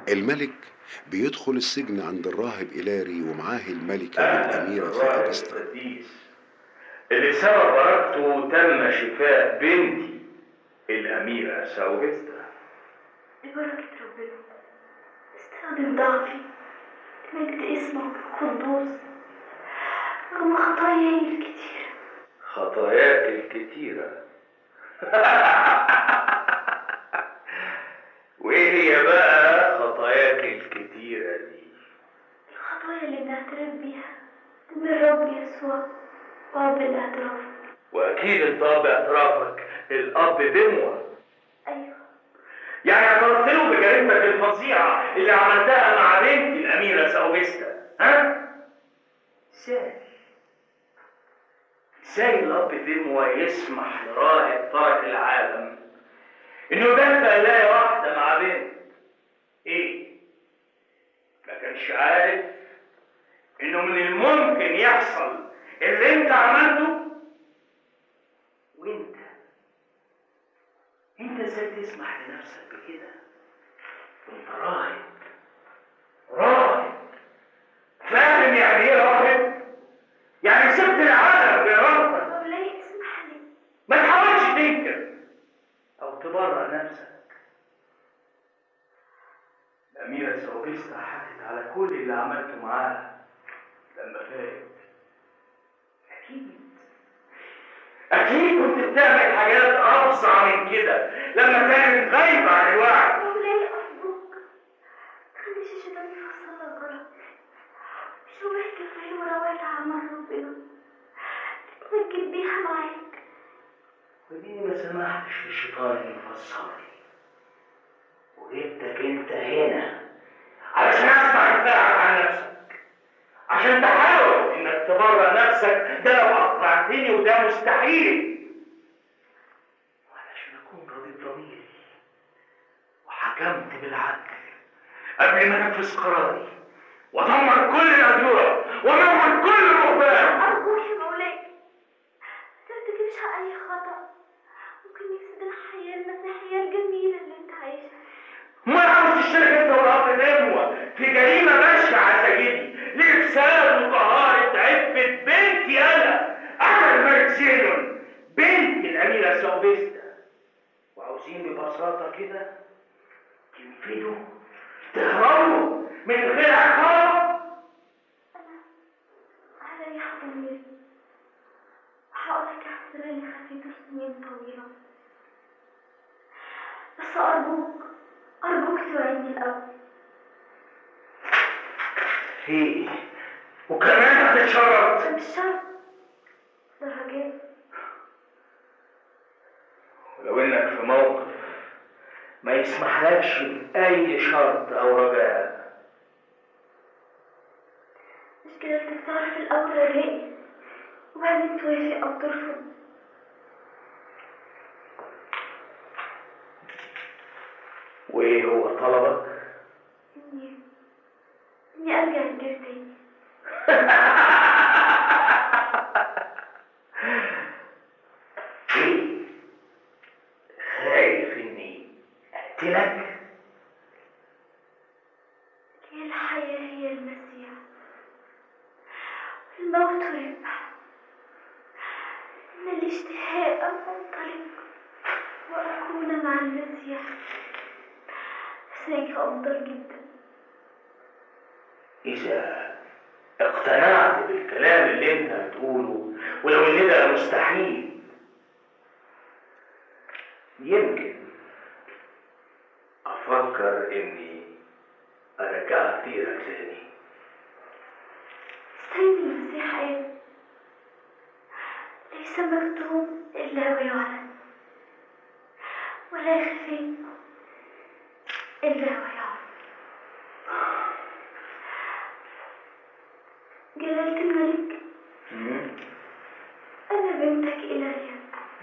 الملك بيدخل السجن عند الراهب إلاري ومعاه الملكة والأميرة ثيابستا اللي سبب بركته تم شفاء بنتي الأميرة ساوفستا ببركة ربنا استخدم ضعفي لمجد اسمك القدوس رغم خطاياي الكتيرة خطاياك الكتيرة وإيه هي بقى خطاياك الكتيرة دي؟ الخطايا اللي بنعترف بيها من الرب يسوع وأب الاعتراف وأكيد أنت أب اعترافك الأب دموة أيوه يعني اعترفت له بجريمتك الفظيعة اللي عملتها مع بنتي الأميرة ساوفستا ها؟ ازاي؟ ازاي الأب دموة يسمح لراهب ترك العالم إنه يدافع يلاقي واحدة مع بنت إيه؟ ما كانش عارف إنه من الممكن يحصل اللي أنت عملته وأنت انت ازاي تسمح لنفسك بكده انت راهب راهب فاهم يعني ايه راهب يعني سبت العالم بارادتك مولاي اسمح لي ما تحاولش تنكر او تبرر نفسك الأميرة سوفيستا حكت على كل اللي عملته معاها لما فات أكيد أكيد كنت بتعمل حاجات أفظع من كده لما كانت غايبة عن الوعي مولاي أرجوك خليش الشيطان يفسر لك غلط مش روح كفاية وروات عمل ربنا تتمجد بيها معاك وديني ما سمحتش للشيطان انه يفسر لي وجبتك انت هنا علشان اسمع دفاعك عن نفسك عشان تحاول انك تبرر نفسك ده لو اقنعتني وده مستحيل وعلشان اكون راضي بضميري وحكمت بالعدل قبل ما انفذ قراري ودمر كل الادوار ودمر كل الرهبان أرجوك يا مولاي ما ترتكبش أي خطأ ممكن يفسد الحياة المسيحية الجميلة اللي أنت عايشها ما عاوز تشترك انت والاب نموة في جريمة بشعة سيدي لإفساد وطهارة عفة بنتي أنا أنا الملك زينون بنت الأميرة سوفيستا وعاوزين ببساطة كده تنفذوا تهربوا من غير عقاب أنا هريح ضميري هقولك احسن اللي خفيته سنين طويلة بس أرجوك أرجوك توعدني الأول ايه وكمان هتتشرط ده مش شرط ده رجاء ولو انك في موقف ما يسمحلكش بأي شرط أو رجاء مش كده انت تعرف الأول رجائي وبعدين توافق أو ترفض وإيه هو طلبك؟ إني إني أرجع الدير تاني ايه خايف اني اقتلك هي الحياة هي المسيح الموت ربح إن الاشتهاء أن أنطلق وأكون مع المسيح ذلك أفضل جدا اذا اقتنعت بالكلام اللي انت بتقوله ولو ان ده مستحيل يمكن افكر اني ارجعك ديرك تاني السيد المسيح قال ليس مكتوب إلا ويعلن ولا خفي إلا ويعلن